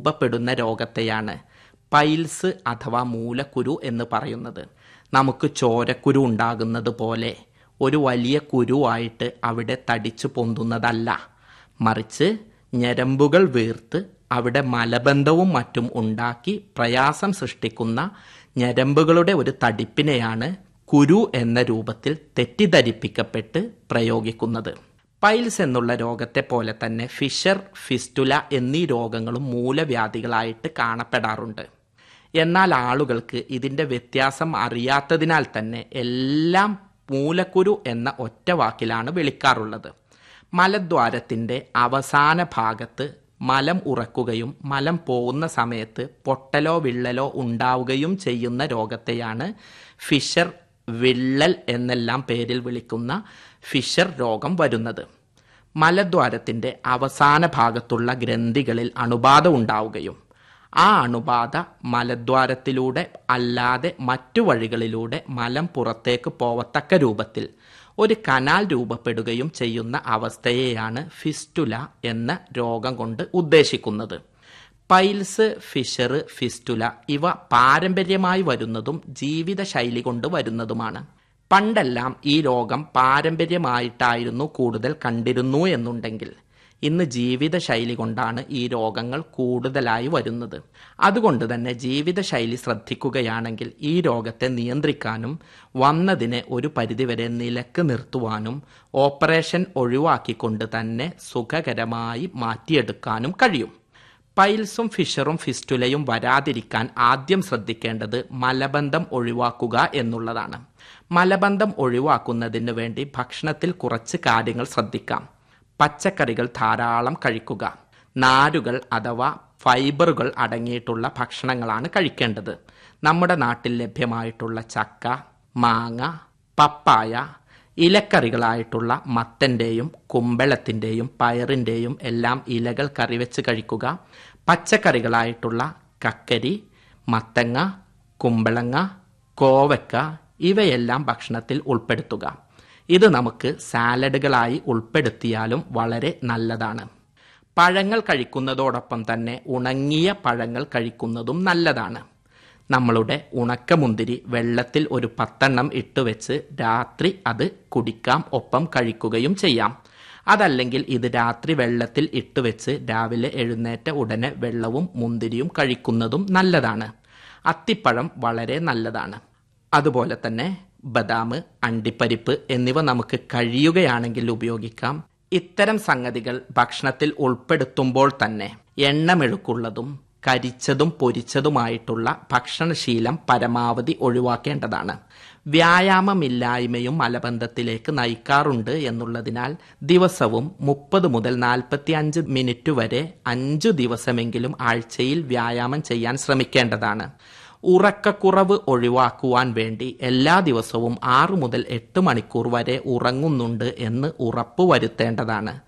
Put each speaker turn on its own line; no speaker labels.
രൂപപ്പെടുന്ന രോഗത്തെയാണ് പൈൽസ് അഥവാ മൂലക്കുരു എന്ന് പറയുന്നത് നമുക്ക് ചോരക്കുരു ഉണ്ടാകുന്നത് പോലെ ഒരു വലിയ കുരുവായിട്ട് അവിടെ തടിച്ചു പൊന്തുന്നതല്ല മറിച്ച് ഞരമ്പുകൾ വീർത്ത് അവിടെ മലബന്ധവും മറ്റും ഉണ്ടാക്കി പ്രയാസം സൃഷ്ടിക്കുന്ന ഞരമ്പുകളുടെ ഒരു തടിപ്പിനെയാണ് കുരു എന്ന രൂപത്തിൽ തെറ്റിദ്ധരിപ്പിക്കപ്പെട്ട് പ്രയോഗിക്കുന്നത് പൈൽസ് എന്നുള്ള രോഗത്തെ പോലെ തന്നെ ഫിഷർ ഫിസ്റ്റുല എന്നീ രോഗങ്ങളും മൂലവ്യാധികളായിട്ട് കാണപ്പെടാറുണ്ട് എന്നാൽ ആളുകൾക്ക് ഇതിന്റെ വ്യത്യാസം അറിയാത്തതിനാൽ തന്നെ എല്ലാം മൂലക്കുരു എന്ന ഒറ്റ വാക്കിലാണ് വിളിക്കാറുള്ളത് മലദ്വാരത്തിന്റെ അവസാന ഭാഗത്ത് മലം ഉറക്കുകയും മലം പോകുന്ന സമയത്ത് പൊട്ടലോ വിള്ളലോ ഉണ്ടാവുകയും ചെയ്യുന്ന രോഗത്തെയാണ് ഫിഷർ വിള്ളൽ എന്നെല്ലാം പേരിൽ വിളിക്കുന്ന ഫിഷർ രോഗം വരുന്നത് മലദ്വാരത്തിന്റെ അവസാന ഭാഗത്തുള്ള ഗ്രന്ഥികളിൽ അണുബാധ ഉണ്ടാവുകയും ആ അണുബാധ മലദ്വാരത്തിലൂടെ അല്ലാതെ മറ്റു വഴികളിലൂടെ മലം പുറത്തേക്ക് പോവത്തക്ക രൂപത്തിൽ ഒരു കനാൽ രൂപപ്പെടുകയും ചെയ്യുന്ന അവസ്ഥയെയാണ് ഫിസ്റ്റുല എന്ന രോഗം കൊണ്ട് ഉദ്ദേശിക്കുന്നത് പൈൽസ് ഫിഷർ ഫിസ്റ്റുല ഇവ പാരമ്പര്യമായി വരുന്നതും ജീവിതശൈലി കൊണ്ട് വരുന്നതുമാണ് പണ്ടെല്ലാം ഈ രോഗം പാരമ്പര്യമായിട്ടായിരുന്നു കൂടുതൽ കണ്ടിരുന്നു എന്നുണ്ടെങ്കിൽ ഇന്ന് ജീവിതശൈലി കൊണ്ടാണ് ഈ രോഗങ്ങൾ കൂടുതലായി വരുന്നത് അതുകൊണ്ട് തന്നെ ജീവിതശൈലി ശ്രദ്ധിക്കുകയാണെങ്കിൽ ഈ രോഗത്തെ നിയന്ത്രിക്കാനും വന്നതിനെ ഒരു പരിധിവരെ നിലക്ക് നിർത്തുവാനും ഓപ്പറേഷൻ ഒഴിവാക്കിക്കൊണ്ട് തന്നെ സുഖകരമായി മാറ്റിയെടുക്കാനും കഴിയും പൈൽസും ഫിഷറും ഫിസ്റ്റുലയും വരാതിരിക്കാൻ ആദ്യം ശ്രദ്ധിക്കേണ്ടത് മലബന്ധം ഒഴിവാക്കുക എന്നുള്ളതാണ് മലബന്ധം ഒഴിവാക്കുന്നതിന് വേണ്ടി ഭക്ഷണത്തിൽ കുറച്ച് കാര്യങ്ങൾ ശ്രദ്ധിക്കാം പച്ചക്കറികൾ ധാരാളം കഴിക്കുക നാരുകൾ അഥവാ ഫൈബറുകൾ അടങ്ങിയിട്ടുള്ള ഭക്ഷണങ്ങളാണ് കഴിക്കേണ്ടത് നമ്മുടെ നാട്ടിൽ ലഭ്യമായിട്ടുള്ള ചക്ക മാങ്ങ പപ്പായ ഇലക്കറികളായിട്ടുള്ള മത്തൻ്റെയും കുമ്പളത്തിൻ്റെയും പയറിൻ്റെയും എല്ലാം ഇലകൾ കറിവെച്ച് കഴിക്കുക പച്ചക്കറികളായിട്ടുള്ള കക്കരി മത്തങ്ങ കുമ്പളങ്ങ കോവക്ക ഇവയെല്ലാം ഭക്ഷണത്തിൽ ഉൾപ്പെടുത്തുക ഇത് നമുക്ക് സാലഡുകളായി ഉൾപ്പെടുത്തിയാലും വളരെ നല്ലതാണ് പഴങ്ങൾ കഴിക്കുന്നതോടൊപ്പം തന്നെ ഉണങ്ങിയ പഴങ്ങൾ കഴിക്കുന്നതും നല്ലതാണ് നമ്മളുടെ ഉണക്കമുന്തിരി വെള്ളത്തിൽ ഒരു പത്തെണ്ണം ഇട്ടുവെച്ച് രാത്രി അത് കുടിക്കാം ഒപ്പം കഴിക്കുകയും ചെയ്യാം അതല്ലെങ്കിൽ ഇത് രാത്രി വെള്ളത്തിൽ ഇട്ടുവെച്ച് രാവിലെ എഴുന്നേറ്റ ഉടനെ വെള്ളവും മുന്തിരിയും കഴിക്കുന്നതും നല്ലതാണ് അത്തിപ്പഴം വളരെ നല്ലതാണ് അതുപോലെ തന്നെ ബദാം അണ്ടിപ്പരിപ്പ് എന്നിവ നമുക്ക് കഴിയുകയാണെങ്കിൽ ഉപയോഗിക്കാം ഇത്തരം സംഗതികൾ ഭക്ഷണത്തിൽ ഉൾപ്പെടുത്തുമ്പോൾ തന്നെ എണ്ണമെഴുക്കുള്ളതും കരിച്ചതും പൊരിച്ചതുമായിട്ടുള്ള ഭക്ഷണശീലം പരമാവധി ഒഴിവാക്കേണ്ടതാണ് വ്യായാമമില്ലായ്മയും മലബന്ധത്തിലേക്ക് നയിക്കാറുണ്ട് എന്നുള്ളതിനാൽ ദിവസവും മുപ്പത് മുതൽ നാൽപ്പത്തി അഞ്ച് മിനിറ്റ് വരെ അഞ്ചു ദിവസമെങ്കിലും ആഴ്ചയിൽ വ്യായാമം ചെയ്യാൻ ശ്രമിക്കേണ്ടതാണ് ഉറക്കക്കുറവ് ഒഴിവാക്കുവാൻ വേണ്ടി എല്ലാ ദിവസവും ആറു മുതൽ എട്ട് മണിക്കൂർ വരെ ഉറങ്ങുന്നുണ്ട് എന്ന് ഉറപ്പുവരുത്തേണ്ടതാണ്